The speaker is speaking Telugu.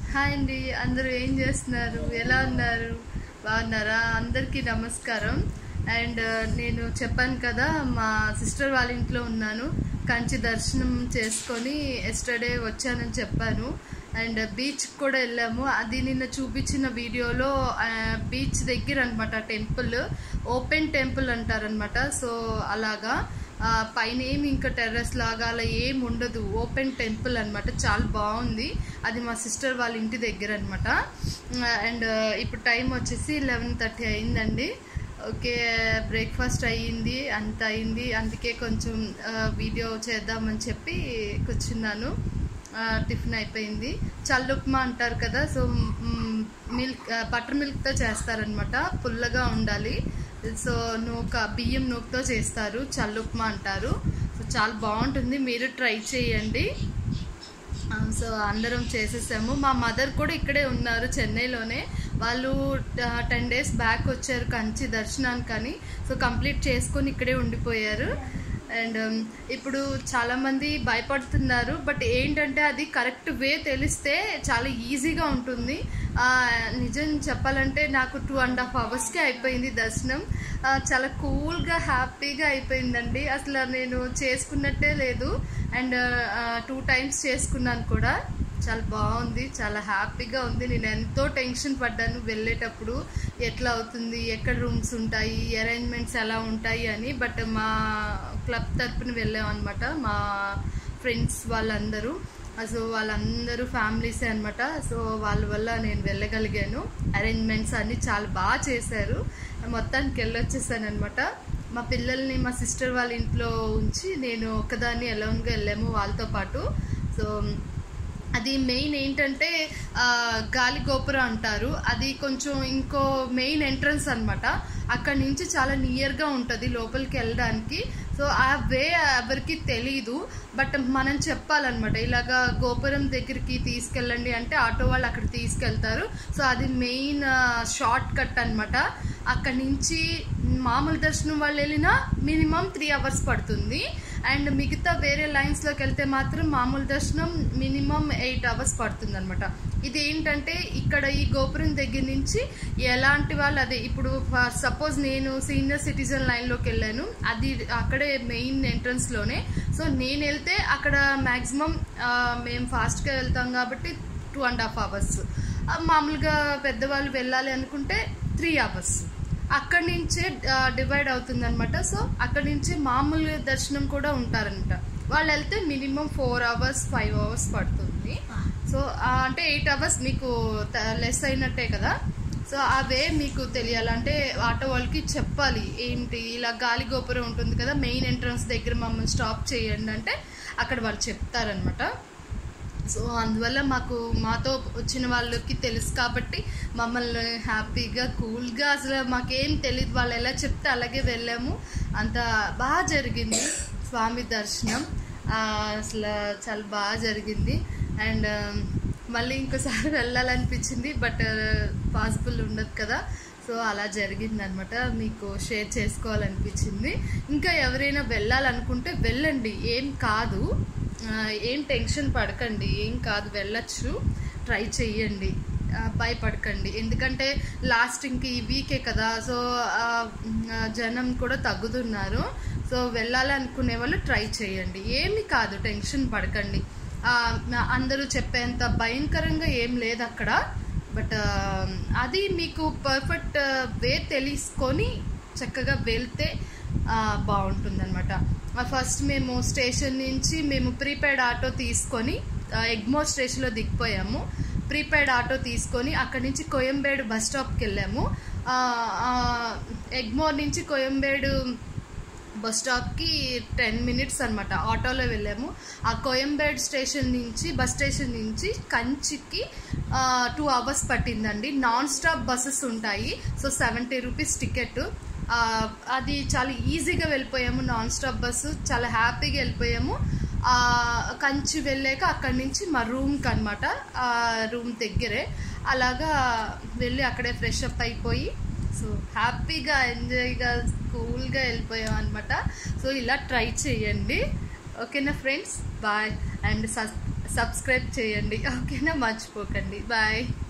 హాయ్ అండి అందరూ ఏం చేస్తున్నారు ఎలా ఉన్నారు బాగున్నారా అందరికీ నమస్కారం అండ్ నేను చెప్పాను కదా మా సిస్టర్ వాళ్ళ ఇంట్లో ఉన్నాను కంచి దర్శనం చేసుకొని ఎస్టర్డే వచ్చానని చెప్పాను అండ్ బీచ్ కూడా వెళ్ళాము అది నిన్న చూపించిన వీడియోలో బీచ్ దగ్గర అనమాట టెంపుల్ ఓపెన్ టెంపుల్ అంటారనమాట సో అలాగా ఆ, పైన ఏమి ఇంకా టెర్రస్ లాగా అలా ఏం ఉండదు ఓపెన్ టెంపుల్ అన్నమాట చాలా బాగుంది అది మా సిస్టర్ వాళ్ళ ఇంటి దగ్గర అనమాట అండ్ ఇప్పుడు టైం వచ్చేసి లెవెన్ థర్టీ అయిందండి ఓకే బ్రేక్ఫాస్ట్ అయ్యింది అంత అయింది అందుకే కొంచెం ఆ, వీడియో చేద్దామని చెప్పి కూర్చున్నాను ఆ, టిఫిన్ అయిపోయింది చల్ల ఉప్మా అంటారు కదా సో మ్, మిల్క్ ఆ, బటర్ మిల్క్తో చేస్తారనమాట పుల్లగా ఉండాలి సో నూక బియ్యం నూకతో చేస్తారు చల్ల ఉప్మా అంటారు సో చాలా బాగుంటుంది మీరు ట్రై చేయండి ఆ, సో అందరం చేసేసాము మా మదర్ కూడా ఇక్కడే ఉన్నారు చెన్నైలోనే వాళ్ళు టెన్ డేస్ బ్యాక్ వచ్చారు కంచి దర్శనానికి అని సో కంప్లీట్ చేసుకొని ఇక్కడే ఉండిపోయారు అండ్ ఇప్పుడు చాలామంది భయపడుతున్నారు బట్ ఏంటంటే అది కరెక్ట్ వే తెలిస్తే చాలా ఈజీగా ఉంటుంది ఆ, నిజం చెప్పాలంటే నాకు టూ అండ్ హాఫ్ అవర్స్కే అయిపోయింది దర్శనం ఆ, చాలా కూల్గా హ్యాపీగా అయిపోయిందండి అసలు నేను చేసుకున్నట్టే లేదు అండ్ టూ టైమ్స్ చేసుకున్నాను కూడా చాలా బాగుంది చాలా హ్యాపీగా ఉంది నేను ఎంతో టెన్షన్ పడ్డాను వెళ్ళేటప్పుడు ఎట్లా అవుతుంది ఎక్కడ రూమ్స్ ఉంటాయి అరేంజ్మెంట్స్ ఎలా ఉంటాయి అని బట్ మా క్లబ్ తరపున వెళ్ళాం అనమాట మా ఫ్రెండ్స్ వాళ్ళందరూ సో వాళ్ళందరూ ఫ్యామిలీసే అనమాట సో వాళ్ళ వల్ల నేను వెళ్ళగలిగాను అరేంజ్మెంట్స్ అన్నీ చాలా బాగా చేశారు మొత్తానికి వెళ్ళొచ్చేసాను అనమాట మా పిల్లల్ని మా సిస్టర్ వాళ్ళ ఇంట్లో ఉంచి నేను ఒకదాన్ని అలౌన్గా వెళ్ళాము వాళ్ళతో పాటు సో అది మెయిన్ ఏంటంటే ఆ, గాలి గోపురం అంటారు అది కొంచెం ఇంకో మెయిన్ ఎంట్రన్స్ అన్నమాట అక్కడ నుంచి చాలా నియర్గా ఉంటుంది లోపలికి వెళ్ళడానికి సో ఆ వే ఎవరికి తెలీదు బట్ మనం చెప్పాలన్నమాట ఇలాగా గోపురం దగ్గరికి తీసుకెళ్ళండి అంటే ఆటో వాళ్ళు అక్కడ తీసుకెళ్తారు సో అది మెయిన్ షార్ట్ కట్ అనమాట అక్కడ నుంచి మామూలు దర్శనం వాళ్ళు వెళ్ళినా మినిమం త్రీ అవర్స్ పడుతుంది అండ్ మిగతా వేరే లైన్స్లోకి వెళ్తే మాత్రం మామూలు దర్శనం మినిమం ఎయిట్ అవర్స్ పడుతుంది అనమాట ఇది ఏంటంటే ఇక్కడ ఈ గోపురం దగ్గర నుంచి ఎలాంటి వాళ్ళు అదే ఇప్పుడు సపోజ్ నేను సీనియర్ సిటిజన్ లైన్లోకి వెళ్ళాను అది అక్కడే మెయిన్ ఎంట్రన్స్లోనే సో నేను వెళ్తే అక్కడ మ్యాక్సిమం మేము ఫాస్ట్గా వెళ్తాం కాబట్టి టూ అండ్ హాఫ్ అవర్స్ మామూలుగా పెద్దవాళ్ళు వెళ్ళాలి అనుకుంటే త్రీ అవర్స్ అక్కడి నుంచే డివైడ్ అవుతుంది అనమాట సో అక్కడి నుంచి మామూలు దర్శనం కూడా ఉంటారనమాట వాళ్ళు వెళ్తే minimum four hours five hours పడుతుంది సో ఆ, అంటే ఎయిట్ అవర్స్ మీకు లెస్ అయినట్టే కదా సో అవే మీకు తెలియాలి అంటే ఆటో వాళ్ళకి చెప్పాలి ఏంటి ఇలా గాలి గోపురం ఉంటుంది కదా మెయిన్ ఎంట్రన్స్ దగ్గర మమ్మల్ని స్టాప్ చేయండి అంటే అక్కడ వాళ్ళు చెప్తారనమాట సో అందువల్ల మాకు మాతో వచ్చిన వాళ్ళకి తెలుసు కాబట్టి మమ్మల్ని హ్యాపీగా కూల్గా అసలు మాకేం తెలియదు వాళ్ళు ఎలా చెప్తే అలాగే వెళ్ళాము అంత బాగా జరిగింది స్వామి దర్శనం ఆ, అసలు చాలా బాగా జరిగింది అండ్ మళ్ళీ ఇంకోసారి వెళ్ళాలనిపించింది బట్ పాసిబుల్ ఉండదు కదా సో అలా జరిగింది అనమాట మీకు షేర్ చేసుకోవాలనిపించింది ఇంకా ఎవరైనా వెళ్ళాలనుకుంటే వెళ్ళండి ఏం కాదు ఆ, ఏం టెన్షన్ పడకండి ఏం కాదు వెళ్ళచ్చు ట్రై చెయ్యండి ఆ, భయపడకండి ఎందుకంటే లాస్ట్ ఇంక ఈ వీకే కదా సో ఆ, ఆ, జనం కూడా తగ్గుతున్నారు సో వెళ్ళాలనుకునే వాళ్ళు ట్రై చేయండి ఏమి కాదు టెన్షన్ పడకండి ఆ, అందరూ చెప్పేంత భయంకరంగా ఏం లేదు అక్కడ బట్ అది మీకు పర్ఫెక్ట్ వే తెలుసుకొని చక్కగా వెళ్తే బాగుంటుంది అనమాట ఫస్ట్ మేము స్టేషన్ నుంచి మేము ప్రీపెయిడ్ ఆటో తీసుకొని ఆ, ఎగ్మోర్ స్టేషన్లో దిగిపోయాము ప్రీపెయిడ్ ఆటో తీసుకొని అక్కడి నుంచి కోయంబేడు బస్ స్టాప్కి వెళ్ళాము ఆ, ఆ, ఎగ్మోర్ నుంచి కోయంబేడు బస్ స్టాప్కి టెన్ మినిట్స్ అనమాట ఆటోలో వెళ్ళాము ఆ కోయంబేడ్ స్టేషన్ నుంచి బస్ స్టేషన్ నుంచి కంచికి టూ అవర్స్ పట్టిందండి నాన్ స్టాప్ బస్సెస్ ఉంటాయి సో సెవెంటీ రూపీస్ టికెట్ అది చాలా ఈజీగా వెళ్ళిపోయాము నాన్ స్టాప్ బస్సు చాలా హ్యాపీగా వెళ్ళిపోయాము ఆ, కంచి వెళ్ళాక అక్కడి నుంచి మా రూమ్కి అనమాట రూమ్ దగ్గరే అలాగా వెళ్ళి అక్కడే ఫ్రెష్ అప్ అయిపోయి సో హ్యాపీగా ఎంజాయ్గా కూల్గా వెళ్ళిపోయాం అనమాట సో ఇలా ట్రై చేయండి ఓకేనా ఫ్రెండ్స్ బాయ్ అండ్ సబ్స్క్రైబ్ చేయండి ఓకేనా మర్చిపోకండి బాయ్